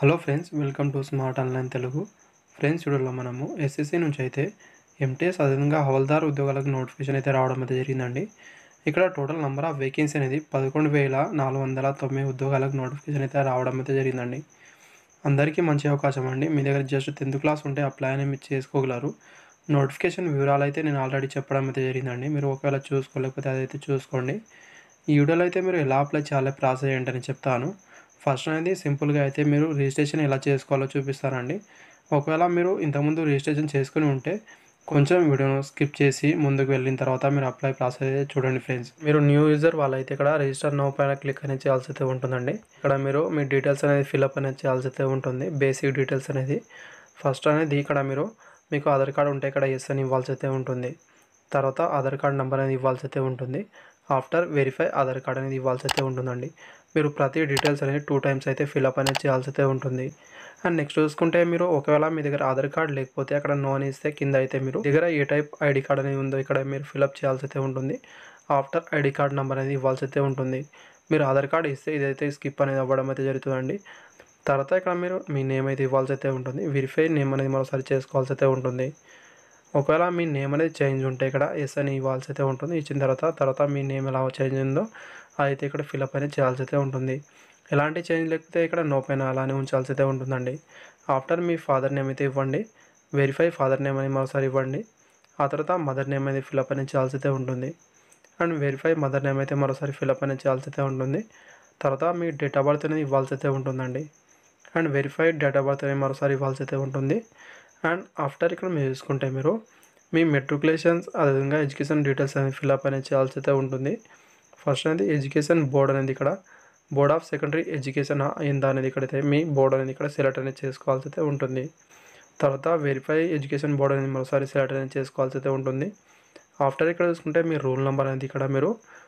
hello friends welcome to smart online Telugu friends వీడియోలో మనము SSC నుంచి అయితే ఎంటీఎస్ అదేవిధంగా హవల్దార్ ఉద్యోగాలకు నోటిఫికేషన్ అయితే రావడం అయితే జరిగిందండి ఇక్కడ టోటల్ నెంబర్ ఆఫ్ వేకెన్సీ అనేది పదకొండు వేల నాలుగు వందల తొమ్మిది ఉద్యోగాలకు నోటిఫికేషన్ అయితే రావడం అయితే జరిగిందండి అందరికీ మంచి అవకాశం అండి మీ దగ్గర జస్ట్ టెన్త్ క్లాస్ ఉంటే అప్లై అనేది మీరు చేసుకోగలరు నోటిఫికేషన్ వివరాలు అయితే నేను ఆల్రెడీ చెప్పడం అయితే జరిగిందండి మీరు ఒకవేళ చూసుకోలేకపోతే అదైతే చూసుకోండి ఈ వీడియోలో అయితే మీరు ఎలా అప్లై చేయాలో ప్రాసెస్ ఏంటని చెప్తాను ఫస్ట్ అనేది సింపుల్గా అయితే మీరు రిజిస్ట్రేషన్ ఎలా చేసుకోవాలో చూపిస్తానండి ఒకవేళ మీరు ఇంతకుముందు రిజిస్ట్రేషన్ చేసుకుని ఉంటే కొంచెం వీడియోను స్కిప్ చేసి ముందుకు వెళ్ళిన తర్వాత మీరు అప్లై ప్రాసెస్ అయితే చూడండి ఫ్రెండ్స్ మీరు న్యూ యూజర్ వాళ్ళైతే ఇక్కడ రిజిస్టర్ నో పైన క్లిక్ అనేది చేయాల్సి అయితే ఉంటుందండి ఇక్కడ మీరు మీ డీటెయిల్స్ అనేది ఫిల్అప్ అనేది చేయాల్సి అయితే ఉంటుంది బేసిక్ డీటెయిల్స్ అనేది ఫస్ట్ అనేది ఇక్కడ మీరు మీకు ఆధార్ కార్డు ఉంటే ఇక్కడ ఎస్ అని ఇవ్వాల్సి అయితే ఉంటుంది తర్వాత ఆధార్ కార్డ్ నెంబర్ అనేది ఇవ్వాల్సి అయితే ఉంటుంది ఆఫ్టర్ వెరిఫై ఆధార్ కార్డ్ అనేది ఇవ్వాల్సి అయితే ఉంటుందండి మీరు ప్రతి డీటెయిల్స్ అనేది టూ టైమ్స్ అయితే ఫిల్అప్ అనేది చేయాల్సి అయితే ఉంటుంది అండ్ నెక్స్ట్ చూసుకుంటే మీరు ఒకవేళ మీ దగ్గర ఆధార్ కార్డ్ లేకపోతే అక్కడ నో అని ఇస్తే కింద అయితే మీరు దగ్గర ఏ టైప్ ఐడి కార్డ్ అనేది ఉందో ఇక్కడ మీరు ఫిల్అప్ చేయాల్సి అయితే ఉంటుంది ఆఫ్టర్ ఐడి కార్డ్ నెంబర్ అనేది ఇవ్వాల్సి అయితే ఉంటుంది మీరు ఆధార్ కార్డ్ ఇస్తే ఇదైతే స్కిప్ అనేది అవ్వడం అయితే జరుగుతుందండి తర్వాత ఇక్కడ మీరు మీ నేమ్ అయితే ఇవ్వాల్సి అయితే ఉంటుంది వెరిఫై నేమ్ అనేది మరోసారి చేసుకోవాల్సి అయితే ఉంటుంది ఒకవేళ మీ నేమ్ అనేది చేంజ్ ఉంటే ఇక్కడ ఎస్ అని ఇవ్వాల్సి అయితే ఉంటుంది ఇచ్చిన తర్వాత తర్వాత మీ నేమ్ ఎలా చేంజ్ ఉందో అయితే ఇక్కడ ఫిల్అప్ అనేది చేయాల్సి అయితే ఉంటుంది ఎలాంటి చేంజ్ లేకపోతే ఇక్కడ నో పైన అలానే ఉంచాల్సి అయితే ఉంటుందండి ఆఫ్టర్ మీ ఫాదర్ నేమ్ అయితే ఇవ్వండి వెరిఫై ఫాదర్ నేమ్ అని మరోసారి ఇవ్వండి ఆ తర్వాత మదర్ నేమ్ అనేది ఫిల్అప్ అనేది చేయాల్సి అయితే ఉంటుంది అండ్ వెరిఫై మదర్ నేమ్ అయితే మరోసారి ఫిల్అప్ అనేది చేయాల్సి అయితే ఉంటుంది తర్వాత మీ డేట్ ఆఫ్ బర్త్ అనేది ఇవ్వాల్సి అయితే ఉంటుందండి and verified date of birth అనేది మరోసారి ఇవ్వాల్సి అయితే ఉంటుంది అండ్ ఆఫ్టర్ ఇక్కడ మీరు చూసుకుంటే మీరు మీ మెట్రికులేషన్స్ అదేవిధంగా ఎడ్యుకేషన్ డీటెయిల్స్ అనేది ఫిల్అప్ అనేది చేయాల్సి అయితే ఉంటుంది ఫస్ట్ అనేది ఎడ్యుకేషన్ బోర్డ్ అనేది ఇక్కడ బోర్డ్ ఆఫ్ సెకండరీ ఎడ్యుకేషన్ అయిందా అనేది ఇక్కడైతే మీ బోర్డ్ అనేది ఇక్కడ సెలెక్ట్ అనేది చేసుకోవాల్సి అయితే ఉంటుంది తర్వాత వెరిఫై ఎడ్యుకేషన్ బోర్డ్ అనేది మరోసారి సెలెక్ట్ అనేది చేసుకోవాల్సి అయితే ఉంటుంది ఆఫ్టర్ ఇక్కడ చూసుకుంటే మీ రూల్ నెంబర్ అనేది ఇక్కడ మీరు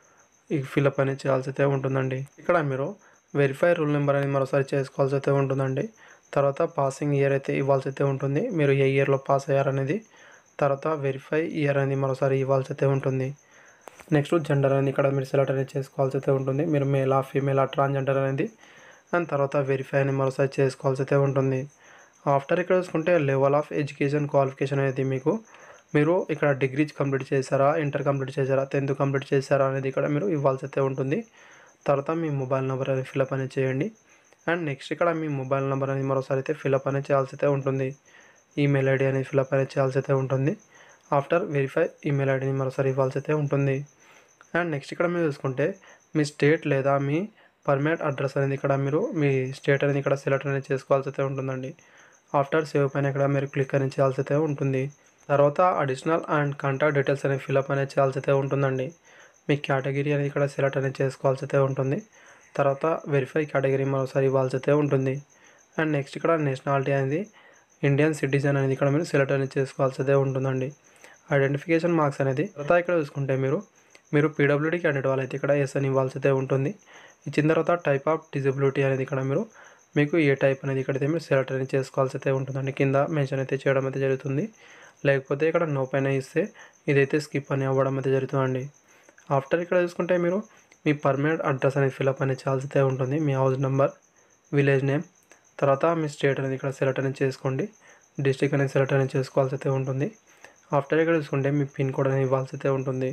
ఈ ఫిల్అప్ అనేది చేయాల్సి అయితే ఉంటుందండి ఇక్కడ మీరు వెరిఫై రూల్ నెంబర్ అనేది మరోసారి చేసుకోవాల్సి అయితే ఉంటుందండి తర్వాత పాసింగ్ ఇయర్ అయితే ఇవ్వాల్సి అయితే ఉంటుంది మీరు ఏ ఇయర్లో పాస్ అయ్యారనేది తర్వాత వెరిఫై ఇయర్ అనేది మరోసారి ఇవ్వాల్సి అయితే ఉంటుంది నెక్స్ట్ జెండర్ అనేది ఇక్కడ మీరు సెలెక్ట్ అనేది చేసుకోవాల్సి అయితే ఉంటుంది మీరు మేలా ఫీమేలా ట్రాన్స్జెండర్ అనేది అండ్ తర్వాత వెరిఫై అని మరోసారి చేసుకోవాల్సి అయితే ఉంటుంది ఆఫ్టర్ ఇక్కడ చూసుకుంటే లెవెల్ ఆఫ్ ఎడ్యుకేషన్ క్వాలిఫికేషన్ అనేది మీకు మీరు ఇక్కడ డిగ్రీ కంప్లీట్ చేశారా ఇంటర్ కంప్లీట్ చేశారా టెన్త్ కంప్లీట్ చేశారా అనేది ఇక్కడ మీరు ఇవ్వాల్సి అయితే ఉంటుంది తర్వాత మీ మొబైల్ నెంబర్ అనేది ఫిల్అప్ అనేది చేయండి అండ్ నెక్స్ట్ ఇక్కడ మీ మొబైల్ నెంబర్ అనేది మరోసారి అయితే ఫిల్అప్ అనేది చేయాల్సి అయితే ఉంటుంది ఈమెయిల్ ఐడి అనేది ఫిల్అప్ అనేది చేయాల్సి అయితే ఉంటుంది ఆఫ్టర్ వెరిఫై ఈమెయిల్ ఐడిని మరోసారి ఇవ్వాల్సి అయితే ఉంటుంది అండ్ నెక్స్ట్ ఇక్కడ మీరు చూసుకుంటే మీ స్టేట్ లేదా మీ పర్మనెంట్ అడ్రస్ అనేది ఇక్కడ మీరు మీ స్టేట్ అనేది ఇక్కడ సెలెక్ట్ అనేది చేసుకోవాల్సి అయితే ఉంటుందండి ఆఫ్టర్ సేవ్ పైన ఇక్కడ మీరు క్లిక్ అనేది చేయాల్సి అయితే ఉంటుంది తర్వాత అడిషనల్ అండ్ కాంటాక్ట్ డీటెయిల్స్ అనేది ఫిల్అప్ అనేది చేయాల్సి అయితే ఉంటుందండి మీ కేటగిరీ అనేది ఇక్కడ సెలెక్ట్ అనేది చేసుకోవాల్సి అయితే ఉంటుంది తర్వాత వెరిఫై కేటగిరీ మరోసారి ఇవ్వాల్సి అయితే ఉంటుంది అండ్ నెక్స్ట్ ఇక్కడ నేషనాలిటీ అనేది ఇండియన్ సిటిజన్ అనేది ఇక్కడ మీరు సెలెక్ట్ అనేది చేసుకోవాల్సి అయితే ఉంటుందండి ఐడెంటిఫికేషన్ మార్క్స్ అనేది తర్వాత ఇక్కడ చూసుకుంటే మీరు మీరు పీడబ్ల్యూడీ క్యాండిడేట్ వాళ్ళైతే ఇక్కడ ఎస్ అని ఇవ్వాల్సి అయితే ఉంటుంది ఇచ్చిన తర్వాత టైప్ ఆఫ్ డిజబిలిటీ అనేది ఇక్కడ మీరు మీకు ఏ టైప్ అనేది ఇక్కడైతే మీరు సెలెక్ట్ అనేది చేసుకోవాల్సి అయితే ఉంటుందండి కింద మెన్షన్ అయితే చేయడం అయితే జరుగుతుంది లేకపోతే ఇక్కడ నో పైన ఇస్తే ఇదైతే స్కిప్ అని అవ్వడం అయితే జరుగుతుందండి ఆఫ్టర్ ఇక్కడ చూసుకుంటే మీరు మీ పర్మనెంట్ అడ్రస్ అనేది ఫిల్అప్ అనేది చేయాల్సి అయితే ఉంటుంది మీ హౌస్ నెంబర్ విలేజ్ నేమ్ తర్వాత మీ స్టేట్ అనేది ఇక్కడ సెలెక్ట్ అనేది చేసుకోండి డిస్టిక్ అనేది సెలెక్ట్ అనేది చేసుకోవాల్సి అయితే ఉంటుంది ఆఫ్టర్ ఇక్కడ చూసుకుంటే మీ పిన్ కోడ్ అనేది ఇవ్వాల్సి అయితే ఉంటుంది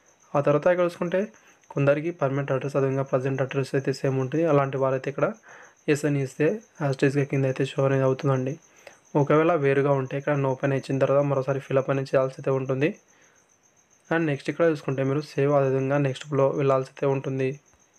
ఆ తర్వాత ఇక్కడ చూసుకుంటే కొందరికి పర్మనెంట్ అడ్రస్ అదేవిధంగా ప్రజెంట్ అడ్రస్ అయితే సేమ్ ఉంటుంది అలాంటి వారైతే ఇక్కడ ఎస్ అని ఇస్తే హ్యాస్టేజ్గా కింద అయితే షో అనేది అవుతుందండి ఒకవేళ వేరుగా ఉంటే ఇక్కడ నో పైన ఇచ్చిన తర్వాత మరోసారి ఫిల్అప్ అనేది చేయాల్సి అయితే ఉంటుంది అండ్ నెక్స్ట్ ఇక్కడ చూసుకుంటే మీరు సేవ్ అదేవిధంగా నెక్స్ట్ ఫ్లో వెళ్ళాల్సి అయితే ఉంటుంది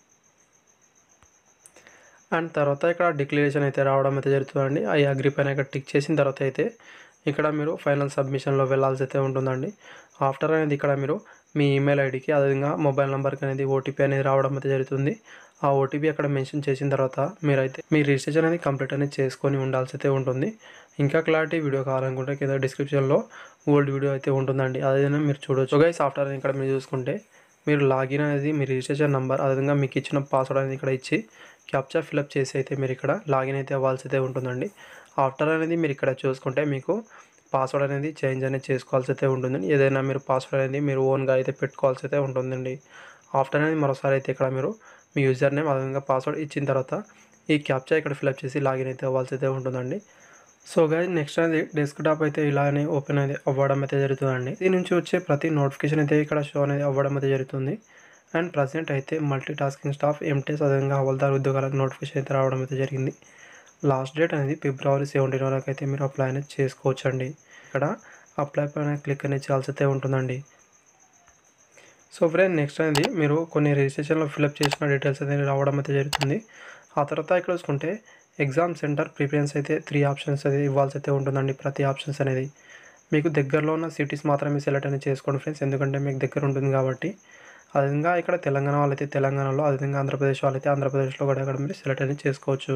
అండ్ తర్వాత ఇక్కడ డిక్లరేషన్ అయితే రావడం అయితే జరుగుతుందండి ఆ అగ్రి పైన ఇక్కడ టిక్ చేసిన తర్వాత అయితే ఇక్కడ మీరు ఫైనల్ సబ్మిషన్లో వెళ్ళాల్సి అయితే ఉంటుందండి ఆఫ్టర్ అనేది ఇక్కడ మీరు మీ ఈమెయిల్ ఐడికి అదేవిధంగా మొబైల్ నెంబర్కి అనేది ఓటీపీ అనేది రావడం అయితే జరుగుతుంది ఆ ఓటీపీ అక్కడ మెన్షన్ చేసిన తర్వాత మీరైతే మీ రిజిస్ట్రేషన్ అనేది కంప్లీట్ అనేది చేసుకొని ఉండాల్సి అయితే ఉంటుంది ఇంకా క్లారిటీ వీడియో కావాలనుకుంటే కింద డిస్క్రిప్షన్లో ఓల్డ్ వీడియో అయితే ఉంటుందండి అదేదైనా మీరు చూడొచ్చు గైస్ ఆఫ్టర్ ఇక్కడ మీరు చూసుకుంటే మీరు లాగిన్ అనేది మీ రిజిస్ట్రేషన్ నెంబర్ అదేవిధంగా మీకు ఇచ్చిన పాస్వర్డ్ అనేది ఇక్కడ ఇచ్చి క్యాప్చా ఫిల్అప్ చేసి అయితే మీరు ఇక్కడ లాగిన్ అయితే అవ్వాల్సి అయితే ఉంటుందండి ఆఫ్టర్ అనేది మీరు ఇక్కడ చూసుకుంటే మీకు పాస్వర్డ్ అనేది చేంజ్ అనేది చేసుకోవాల్సి అయితే ఉంటుందండి ఏదైనా మీరు పాస్వర్డ్ అనేది మీరు ఓన్గా అయితే పెట్టుకోవాల్సి అయితే ఉంటుందండి ఆఫ్టర్ అనేది మరోసారి అయితే ఇక్కడ మీరు మీ యూజర్ నేమ్ అదేవిధంగా పాస్వర్డ్ ఇచ్చిన తర్వాత ఈ క్యాప్చా ఇక్కడ ఫిలప్ చేసి లాగిన్ అయితే అవ్వాల్సి అయితే ఉంటుందండి సో గైస్ నెక్స్ట్ అనేది డెస్క్టాప్ అయితే ఇలానే ఓపెన్ అయితే అవ్వడం అయితే జరుగుతుందండి దీని నుంచి వచ్చే ప్రతి నోటిఫికేషన్ అయితే ఇక్కడ షో అనేది అవ్వడం అయితే జరుగుతుంది అండ్ ప్రజెంట్ అయితే మల్టీ టాస్కింగ్ స్టాఫ్ ఎంటీఎస్ అదేవిధంగా హవల్దార్ ఉద్యోగాలకు నోటిఫికేషన్ అయితే రావడం అయితే జరిగింది లాస్ట్ డేట్ అనేది ఫిబ్రవరి సెవెంటీన్ వరకు అయితే మీరు అప్లై అనేది చేసుకోవచ్చు అండి ఇక్కడ అప్లై పైన క్లిక్ అనేది చేయాల్సి అయితే ఉంటుందండి సో ఫ్రెండ్ నెక్స్ట్ అనేది మీరు కొన్ని రిజిస్ట్రేషన్లో ఫిల్అప్ చేసిన డీటెయిల్స్ అనేది రావడం అయితే జరుగుతుంది ఆ తర్వాత ఇక్కడ చూసుకుంటే ఎగ్జామ్ సెంటర్ ప్రిఫరెన్స్ అయితే త్రీ ఆప్షన్స్ అయితే ఇవ్వాల్సి అయితే ఉంటుందండి ప్రతి ఆప్షన్స్ అనేది మీకు దగ్గరలో ఉన్న సిటీస్ మాత్రమే సెలెక్ట్ అనేది చేసుకోండి ఫ్రెండ్స్ ఎందుకంటే మీకు దగ్గర ఉంటుంది కాబట్టి అదేవిధంగా ఇక్కడ తెలంగాణ వాళ్ళైతే తెలంగాణలో అదేవిధంగా ఆంధ్రప్రదేశ్ వాళ్ళైతే ఆంధ్రప్రదేశ్లో కూడా ఇక్కడ మీరు సెలెక్ట్ అనేది చేసుకోవచ్చు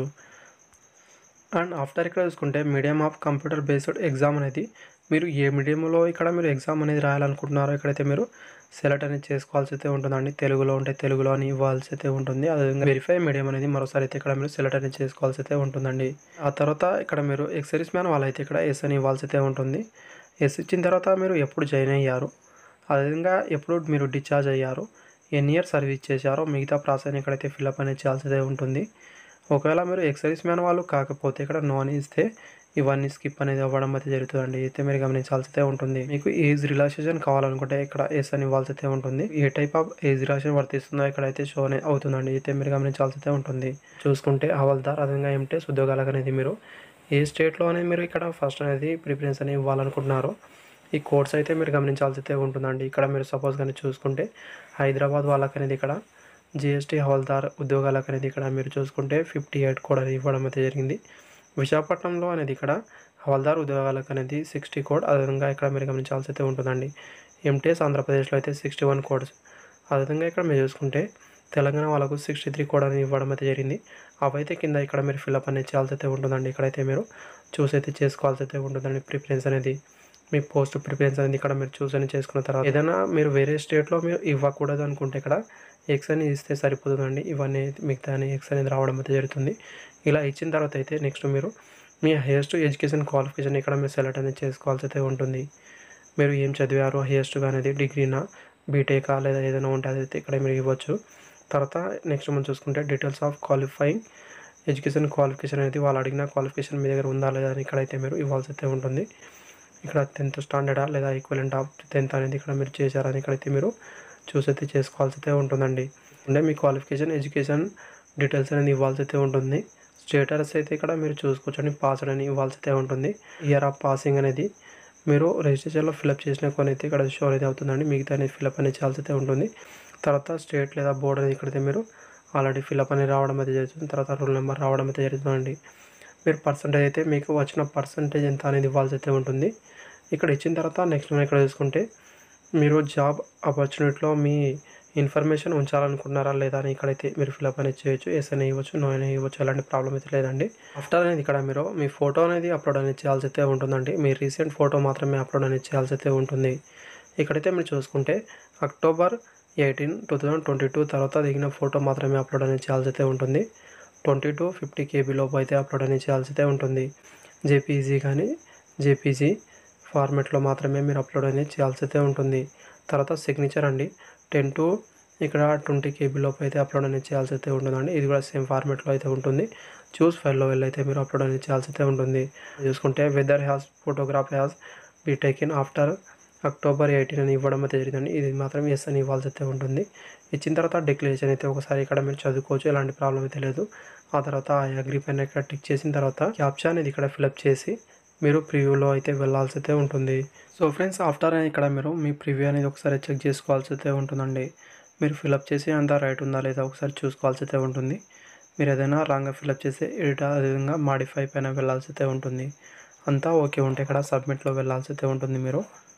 అండ్ ఆఫ్టర్ ఇక్కడ చూసుకుంటే medium of computer based exam అనేది మీరు ఏ మీడియంలో ఇక్కడ మీరు ఎగ్జామ్ అనేది రాయాలనుకుంటున్నారో ఇక్కడైతే మీరు సెలెక్ట్ అనేది చేసుకోవాల్సి అయితే ఉంటుందండి తెలుగులో ఉంటే తెలుగులో అని ఇవ్వాల్సి అయితే ఉంటుంది అదేవిధంగా వెరిఫై మీడియం అనేది మరోసారి అయితే ఇక్కడ మీరు సెలెక్ట్ అనేది చేసుకోవాల్సి అయితే ఉంటుందండి ఆ తర్వాత ఇక్కడ మీరు ఎక్సైజ్ మ్యాన్ వాళ్ళైతే ఇక్కడ ఎస్ అని ఇవ్వాల్సి అయితే ఉంటుంది ఎస్ ఇచ్చిన తర్వాత మీరు ఎప్పుడు జాయిన్ అయ్యారు అదేవిధంగా ఎప్పుడు మీరు డిశ్చార్జ్ అయ్యారు ఎన్ని ఇయర్ సర్వీస్ చేశారో మిగతా ప్రాసెస్ ఇక్కడైతే ఫిల్అప్ అనేది చేయాల్సి అయితే ఉంటుంది ఒకవేళ మీరు ఎక్సైజ్ మ్యాన్ వాళ్ళు కాకపోతే ఇక్కడ నాన్ ఇస్తే ఇవన్నీ స్కిప్ అనేది అవ్వడం అయితే జరుగుతుందండి అయితే మీరు గమనించాల్సి అయితే ఉంటుంది మీకు ఏజ్ రిలాక్సేషన్ కావాలనుకుంటే ఇక్కడ ఎస్ అని ఇవ్వాల్సి అయితే ఉంటుంది ఏ టైప్ ఆఫ్ ఏజ్ రిలాక్సేషన్ వర్తిస్తుందో ఇక్కడ అయితే షో అనేది అవుతుందండి అయితే మీరు గమనించాల్సి అయితే ఉంటుంది చూసుకుంటే హవల్దార్ అదేవిధంగా ఎంటెస్ ఉద్యోగాలకు అనేది మీరు ఏ స్టేట్లో అనేది మీరు ఇక్కడ ఫస్ట్ అనేది ప్రిఫరెన్స్ అనేది ఇవ్వాలనుకుంటున్నారో ఈ కోర్స్ అయితే మీరు గమనించాల్సి అయితే ఉంటుందండి ఇక్కడ మీరు సపోజ్ కానీ చూసుకుంటే హైదరాబాద్ వాళ్ళకి అనేది ఇక్కడ జిఎస్టీ హవల్దార్ ఉద్యోగాలకు అనేది ఇక్కడ మీరు చూసుకుంటే ఫిఫ్టీ ఎయిట్ కోడ్ అనేది ఇవ్వడం అయితే జరిగింది విశాఖపట్నంలో అనేది ఇక్కడ హవల్దార్ ఉద్యోగాలకు అనేది సిక్స్టీ కోడ్ అదేవిధంగా ఇక్కడ మీరు గమనించాల్సి అయితే ఉంటుందండి ఎంటీఎస్ ఆంధ్రప్రదేశ్లో అయితే సిక్స్టీ వన్ కోడ్స్ అదేవిధంగా ఇక్కడ మీరు చూసుకుంటే తెలంగాణ వాళ్ళకు సిక్స్టీ త్రీ కోడ్ అనేది ఇవ్వడం అయితే జరిగింది అవైతే కింద ఇక్కడ మీరు ఫిల్అప్ అనేది చేయాల్సి అయితే ఉంటుందండి ఇక్కడైతే మీరు చూసి అయితే చేసుకోవాల్సి అయితే ఉంటుందండి ప్రిఫరెన్స్ అనేది మీ పోస్ట్ ప్రిఫరెన్స్ అనేది ఇక్కడ మీరు చూస్ అని చేసుకున్న తర్వాత ఏదైనా మీరు వేరే స్టేట్లో మీరు ఇవ్వకూడదు అనుకుంటే ఇక్కడ ఎక్స్ అని ఇస్తే సరిపోతుందండి ఇవన్నీ మిగతా అని ఎక్స్ అనేది రావడం అయితే జరుగుతుంది ఇలా ఇచ్చిన తర్వాత అయితే నెక్స్ట్ మీరు మీ హైయెస్ట్ ఎడ్యుకేషన్ క్వాలిఫికేషన్ ఇక్కడ మీరు సెలెక్ట్ అనేది చేసుకోవాల్సి అయితే ఉంటుంది మీరు ఏం చదివారు హైయెస్ట్ అనేది డిగ్రీనా బీటెకా లేదా ఏదైనా ఉంటే అదైతే ఇక్కడ మీరు ఇవ్వచ్చు తర్వాత నెక్స్ట్ మనం చూసుకుంటే details of qualifying education qualification అనేది వాళ్ళు అడిగిన క్వాలిఫికేషన్ మీ దగ్గర ఉందా లేదా అని ఇక్కడైతే మీరు ఇవ్వాల్సి అయితే ఉంటుంది ఇక్కడ టెన్త్ స్టాండర్డా లేదా ఈక్వలెంట్ ఆఫ్ టెన్త్ అనేది ఇక్కడ మీరు చేశారని ఇక్కడైతే మీరు చూసి అయితే చేసుకోవాల్సి అయితే ఉంటుందండి అంటే మీ క్వాలిఫికేషన్ ఎడ్యుకేషన్ డీటెయిల్స్ అనేది ఇవ్వాల్సి అయితే ఉంటుంది స్టేటస్ అయితే ఇక్కడ మీరు చూసుకోవచ్చండి పాస్డ్ అని ఇవ్వాల్సి అయితే ఉంటుంది ఇయర్ ఆఫ్ పాసింగ్ అనేది మీరు రిజిస్ట్రేషన్లో ఫిల్అప్ చేసిన కొన్ని అయితే ఇక్కడ షో అనేది అవుతుందండి మిగతా అనేది ఫిల్అప్ అనేది చేయాల్సి అయితే ఉంటుంది తర్వాత స్టేట్ లేదా బోర్డ్ అనేది ఇక్కడైతే మీరు ఆల్రెడీ ఫిల్అప్ అనేది రావడం అయితే జరుగుతుంది తర్వాత రూల్ నెంబర్ రావడం అయితే జరుగుతుందండి మీరు పర్సంటేజ్ అయితే మీకు వచ్చిన పర్సంటేజ్ ఎంత అనేది ఇవ్వాల్సి అయితే ఉంటుంది ఇక్కడ ఇచ్చిన తర్వాత నెక్స్ట్ మనం ఇక్కడ చూసుకుంటే మీరు జాబ్ ఆపర్చునిటీలో మీ ఇన్ఫర్మేషన్ ఉంచాలనుకున్నారా లేదా అని ఇక్కడైతే మీరు ఫిల్అప్ అనేది చేయొచ్చు ఎస్ అని ఇవ్వచ్చు నో అని ఇవ్వచ్చు ఎలాంటి ప్రాబ్లం అయితే లేదండి ఆఫ్టర్ అనేది ఇక్కడ మీరు మీ ఫోటో అనేది అప్లోడ్ అనేది చేయాల్సి అయితే ఉంటుందండి మీ రీసెంట్ ఫోటో మాత్రమే అప్లోడ్ అనేది చేయాల్సి అయితే ఉంటుంది ఇక్కడైతే మీరు చూసుకుంటే October eighteen two thousand twenty two తర్వాత దిగిన ఫోటో మాత్రమే అప్లోడ్ అనేది చేయాల్సి అయితే ఉంటుంది ట్వంటీ టు ఫిఫ్టీ కేబీ లోపు అయితే అప్లోడ్ అనేది చేయాల్సి అయితే ఉంటుంది జేపీజీ కానీ జేపీజీ ఫార్మెట్లో మాత్రమే మీరు అప్లోడ్ అనేది చేయాల్సి అయితే ఉంటుంది తర్వాత సిగ్నేచర్ అండి టెన్ టు ఇక్కడ ట్వంటీ కేబీ లోపు అయితే అప్లోడ్ అనేది చేయాల్సి అయితే ఉంటుందండి ఇది కూడా సేమ్ ఫార్మెట్లో అయితే ఉంటుంది చూస్ ఫైల్లో వెళ్ళి అయితే మీరు అప్లోడ్ అనేది చేయాల్సి అయితే ఉంటుంది చూసుకుంటే whether has photograph has be taken after October eighteen అని ఇవ్వడం అయితే జరిగిందండి ఇది మాత్రం ఎస్ అని ఇవ్వాల్సి అయితే ఉంటుంది ఇచ్చిన తర్వాత డిక్లరేషన్ అయితే ఒకసారి ఇక్కడ మీరు చదువుకోవచ్చు ఎలాంటి ప్రాబ్లం అయితే లేదు ఆ తర్వాత ఆ అగ్రి పైన ఇక్కడ టిక్ చేసిన తర్వాత క్యాప్చా అనేది ఇక్కడ ఫిలప్ చేసి మీరు ప్రివ్యూలో అయితే వెళ్ళాల్సి అయితే ఉంటుంది సో ఫ్రెండ్స్ ఆఫ్టర్ ఇక్కడ మీరు మీ ప్రివ్యూ అనేది ఒకసారి చెక్ చేసుకోవాల్సి అయితే ఉంటుందండి మీరు ఫిలప్ చేసి అంతా రైట్ ఉందా లేదా ఒకసారి చూసుకోవాల్సి అయితే ఉంటుంది మీరు ఏదైనా రాంగ్గా ఫిలప్ చేసి ఎడిట్ అదేవిధంగా మాడిఫై పైన వెళ్ళాల్సి అయితే ఉంటుంది అంతా ఓకే ఉంటే ఇక్కడ సబ్మిట్లో వెళ్ళాల్సి అయితే ఉంటుంది మీరు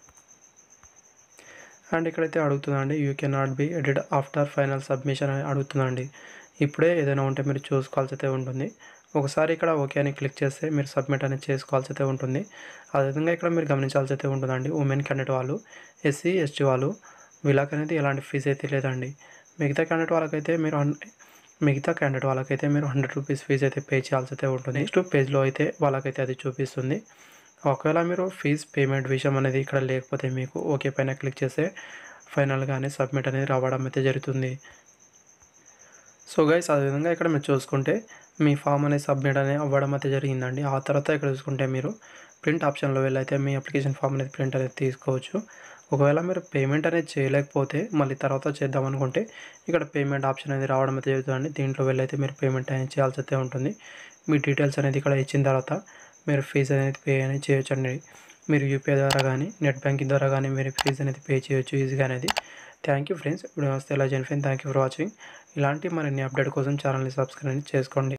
అండ్ ఇక్కడైతే అడుగుతుందండి you can not be edit after final submission అని అడుగుతుందండి ఇప్పుడే ఏదైనా ఉంటే మీరు చూసుకోవాల్సి అయితే ఉంటుంది ఒకసారి ఇక్కడ ఓకే అని క్లిక్ చేస్తే మీరు సబ్మిట్ అనేది చేసుకోవాల్సి అయితే ఉంటుంది అదేవిధంగా ఇక్కడ మీరు గమనించాల్సి అయితే ఉంటుందండి ఉమెన్ క్యాండిడేట్ వాళ్ళు ఎస్సీ ఎస్టీ వాళ్ళు వీళ్ళకి అనేది ఎలాంటి ఫీజు అయితే లేదండి మిగతా క్యాండిడేట్ వాళ్ళకైతే మీరు హన్- మిగతా క్యాండిడేట్ వాళ్ళకైతే మీరు హండ్రెడ్ రూపీస్ ఫీజు అయితే పే చేయాల్సి అయితే ఉంటుంది నెక్స్ట్ పేజ్లో అయితే వాళ్ళకైతే అది చూపిస్తుంది ఒకవేళ మీరు ఫీజ్ పేమెంట్ విషయం అనేది ఇక్కడ లేకపోతే మీకు ఓకే పైన క్లిక్ చేస్తే ఫైనల్గానే సబ్మిట్ అనేది రావడం అయితే జరుగుతుంది సో గైస్ అదేవిధంగా ఇక్కడ మీరు చూసుకుంటే మీ ఫామ్ అనేది సబ్మిట్ అనేది అవ్వడం అయితే జరిగిందండి ఆ తర్వాత ఇక్కడ చూసుకుంటే మీరు ప్రింట్ ఆప్షన్లో వెళ్ళైతే మీ అప్లికేషన్ ఫామ్ అనేది ప్రింట్ అనేది తీసుకోవచ్చు ఒకవేళ మీరు పేమెంట్ అనేది చేయలేకపోతే మళ్ళీ తర్వాత చేద్దాం అనుకుంటే ఇక్కడ పేమెంట్ ఆప్షన్ అనేది రావడం అయితే జరుగుతుందండి దీంట్లో వెళ్ళైతే మీరు పేమెంట్ అనేది చేయాల్సి అయితే ఉంటుంది మీ డీటెయిల్స్ అనేది ఇక్కడ ఇచ్చిన తర్వాత మీరు ఫీజు అనేది పే అనేది చేయొచ్చండి మీరు యూపీఐ ద్వారా కానీ నెట్ బ్యాంకింగ్ ద్వారా కానీ మీరు ఫీజు అనేది పే చేయొచ్చు ఈజీగా అనేది థ్యాంక్ యూ ఫ్రెండ్స్ ఇప్పుడు వస్తే ఎలా చేయండి friend thank you for watching ఇలాంటి మరిన్ని అప్డేట్ కోసం ఛానల్ని సబ్స్క్రైబ్ చేసుకోండి